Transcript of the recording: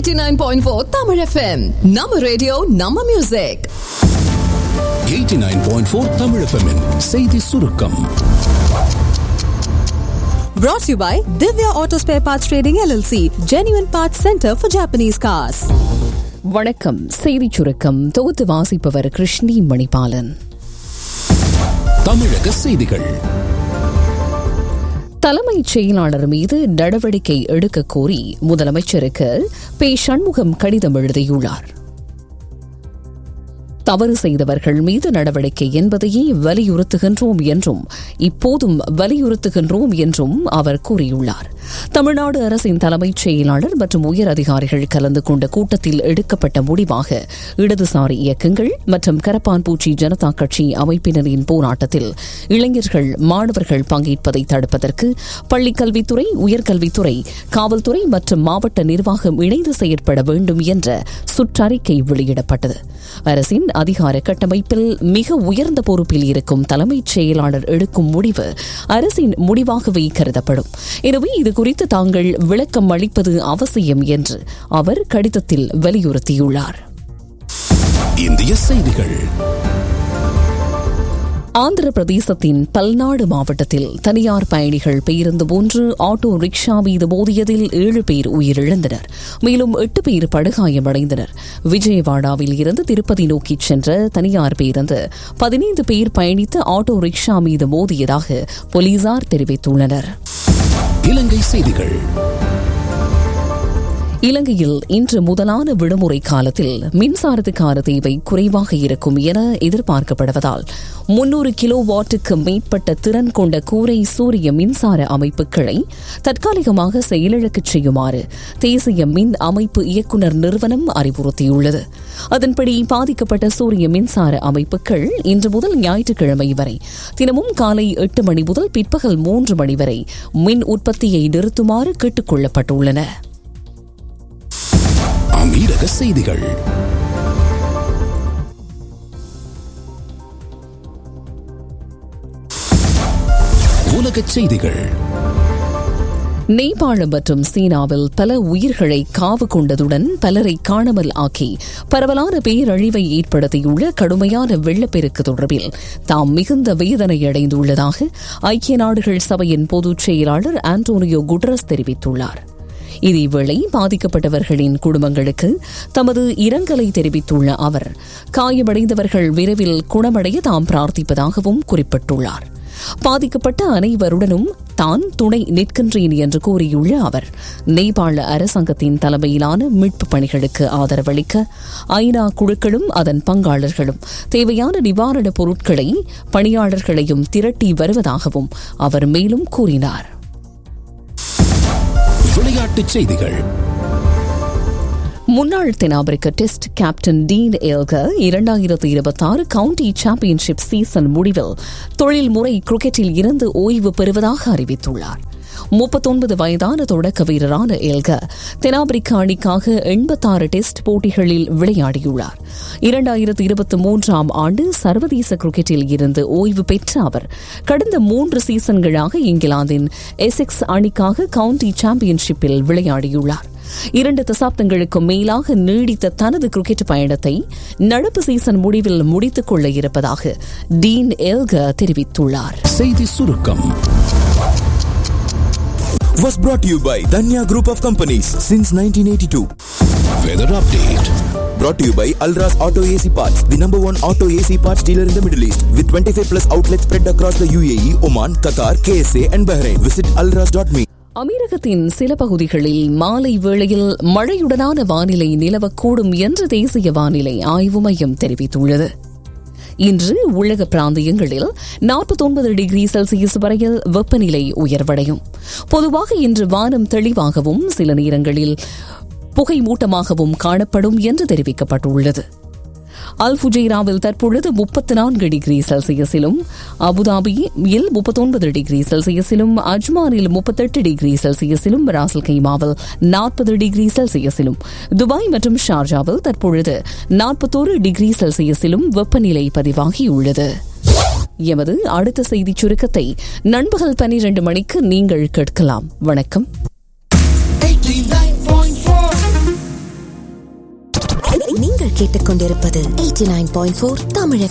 89.4 Tamil FM. நம்ம radio நம்ம music 89.4 Tamil FM -இன் செய்தி சுருக்கம் Brought to you by Divya Auto Spare Parts Trading LLC, Genuine Parts Center for Japanese Cars. வணக்கம் செய்திச் சுருக்கம் தொகுத்து வாசிப்பவர் கிருஷ்ணி மணிபாலன் தமிழக செய்திகள் தலைமைச் செயலாளர் மீது நடவடிக்கை எடுக்க கோரி முதலமைச்சருக்கு பே சண்முகம் கடிதம் எழுதியுள்ளார் தவறு செய்தவர்கள் மீது நடவடிக்கை என்பதையே வலியுறுத்துகின்றோம் என்றும் இப்போதும் வலியுறுத்துகின்றோம் என்றும் அவர் கூறியுள்ளார் தமிழ்நாடு அரசின் தலைமைச் செயலாளர் மற்றும் உயர் அதிகாரிகள் கலந்து கொண்ட கூட்டத்தில் எடுக்கப்பட்ட முடிவாக இடதுசாரி இயக்கங்கள் மற்றும் கரப்பான்பூச்சி ஜனதா கட்சி அமைப்பினரின் போராட்டத்தில் இளைஞர்கள் மாணவர்கள் பங்கேற்பதை தடுப்பதற்கு பள்ளிக் கல்வித்துறை உயர்கல்வித்துறை காவல்துறை மற்றும் மாவட்ட நிர்வாகம் இணைந்து செயற்பட வேண்டும் என்ற சுற்றறிக்கை வெளியிடப்பட்டது அரசின் அதிகார கட்டமைப்பில் மிக உயர்ந்த பொறுப்பில் இருக்கும் தலைமைச் செயலாளர் எடுக்கும் முடிவு அரசின் முடிவாகவே கருதப்படும் எனவே இதுகுறித்து தாங்கள் விளக்கம் அளிப்பது அவசியம் என்று அவர் கடிதத்தில் வலியுறுத்தியுள்ளார் இந்திய செய்திகள் ஆந்திர பிரதேசத்தின் பல்நாடு மாவட்டத்தில் தனியார் பயணிகள் பேருந்து ஒன்று ஆட்டோ ரிக்ஷா மீது மோதியதில் ஏழு பேர் உயிரிழந்தனர் மேலும் எட்டு பேர் படுகாயமடைந்தனர் விஜயவாடாவில் இருந்து திருப்பதி நோக்கிச் சென்ற தனியார் பேருந்து பதினைந்து பேர் பயணித்த ஆட்டோ ரிக்ஷா மீது மோதியதாக போலீசார் தெரிவித்துள்ளனர் இலங்கை செய்திகள் இலங்கையில் இன்று முதலான விடுமுறை காலத்தில் மின்சாரத்துக்கான தேவை குறைவாக இருக்கும் என எதிர்பார்க்கப்படுவதால் முன்னூறு கிலோ வாட்டுக்கு மேற்பட்ட திறன் கொண்ட கூரை சூரிய மின்சார அமைப்புகளை தற்காலிகமாக செயலிழக்கச் செய்யுமாறு தேசிய மின் அமைப்பு இயக்குநர் நிறுவனம் அறிவுறுத்தியுள்ளது அதன்படி பாதிக்கப்பட்ட சூரிய மின்சார அமைப்புகள் இன்று முதல் ஞாயிற்றுக்கிழமை வரை தினமும் காலை எட்டு மணி முதல் பிற்பகல் மூன்று மணி வரை மின் உற்பத்தியை நிறுத்துமாறு கேட்டுக் கொள்ளப்பட்டுள்ளன அமீரக செய்திகள் உலகச் செய்திகள் நேபாளம் மற்றும் சீனாவில் பல உயிர்களை காவு கொண்டதுடன் பலரை காணாமல் ஆக்கி பரவலான பேரழிவை ஏற்படுத்தியுள்ள கடுமையான வெள்ளப்பெருக்கு தொடர்பில் தாம் மிகுந்த வேதனை அடைந்துள்ளதாக ஐக்கிய நாடுகள் சபையின் பொதுச் செயலாளர் ஆண்டோனியோ குட்ரஸ் தெரிவித்துள்ளார் இதேவேளை பாதிக்கப்பட்டவர்களின் குடும்பங்களுக்கு தமது இரங்கலை தெரிவித்துள்ள அவர் காயமடைந்தவர்கள் விரைவில் குணமடைய தாம் பிரார்த்திப்பதாகவும் குறிப்பிட்டுள்ளார் பாதிக்கப்பட்ட அனைவருடனும் தான் துணை நிற்கின்றேன் என்று கூறியுள்ள அவர் நேபாள அரசாங்கத்தின் தலைமையிலான மீட்பு பணிகளுக்கு ஆதரவளிக்க ஐநா குழுக்களும் அதன் பங்காளர்களும் தேவையான நிவாரணப் பொருட்களை பணியாளர்களையும் திரட்டி வருவதாகவும் அவர் மேலும் கூறினார் விளையாட்டுச் செய்திகள் முன்னாள் தென்னாப்பிரிக்க டெஸ்ட் கேப்டன் டீன் ஏல்கர் இரண்டாயிரத்து இருபத்தாறு கவுண்டி சாம்பியன்ஷிப் சீசன் முடிவில் தொழில்முறை கிரிக்கெட்டில் இருந்து ஓய்வு பெறுவதாக அறிவித்துள்ளார் முப்பத்தொன்பது வயதான தொடக்க வீரரான எல்கர் தென்னாப்பிரிக்க அணிக்காக எண்பத்தாறு டெஸ்ட் போட்டிகளில் விளையாடியுள்ளார் இரண்டாயிரத்து இருபத்தி மூன்றாம் ஆண்டு சர்வதேச கிரிக்கெட்டில் இருந்து ஓய்வு பெற்ற அவர் கடந்த மூன்று சீசன்களாக இங்கிலாந்தின் எசெக்ஸ் அணிக்காக கவுண்டி சாம்பியன்ஷிப்பில் விளையாடியுள்ளார் இரண்டு தசாப்தங்களுக்கும் மேலாக நீடித்த தனது கிரிக்கெட் பயணத்தை நடப்பு சீசன் முடிவில் முடித்துக் கொள்ள இருப்பதாக டீன் எல்கர் தெரிவித்துள்ளார் செய்தி சுருக்கம் was brought to you by Danya Group of Companies since 1982. Weather update Brought to you by Alras Auto AC Parts, the number one auto AC parts dealer in the Middle East, with 25 plus outlets spread across the UAE, Oman, Qatar, KSA, and Bahrain. Visit alras.me. அமீரகத்தின் சில பகுதிகளில் மாலை வேளையில் மழையுடனான வானிலை நிலவக்கூடும் என்று தேசிய வானிலை ஆய்வு மையம் தெரிவித்துள்ளது இன்று உலக பிராந்தியங்களில் நாற்பத்தொன்பது டிகிரி செல்சியஸ் வரையில் வெப்பநிலை உயர்வடையும் பொதுவாக இன்று வானம் தெளிவாகவும் சில நேரங்களில் புகை மூட்டமாகவும் காணப்படும் என்று தெரிவிக்கப்பட்டுள்ளது அல்புஜைராவில் தற்பொழுது முப்பத்தி நான்கு டிகிரி செல்சியஸிலும் அபுதாபியில் முப்பத்தொன்பது டிகிரி செல்சியஸிலும் அஜ்மானில் முப்பத்தெட்டு டிகிரி செல்சியஸிலும் ராசல் கைமாவில் நாற்பது டிகிரி செல்சியஸிலும் துபாய் மற்றும் ஷார்ஜாவில் தற்பொழுது நாற்பத்தோரு டிகிரி செல்சியஸிலும் வெப்பநிலை பதிவாகியுள்ளது எமது அடுத்த செய்திச் சுருக்கத்தை நண்பகல் பனிரெண்டு மணிக்கு நீங்கள் கேட்கலாம் வணக்கம் நீங்கள் கேட்டுக்கொண்டிருப்பது eighty nine point four Tamil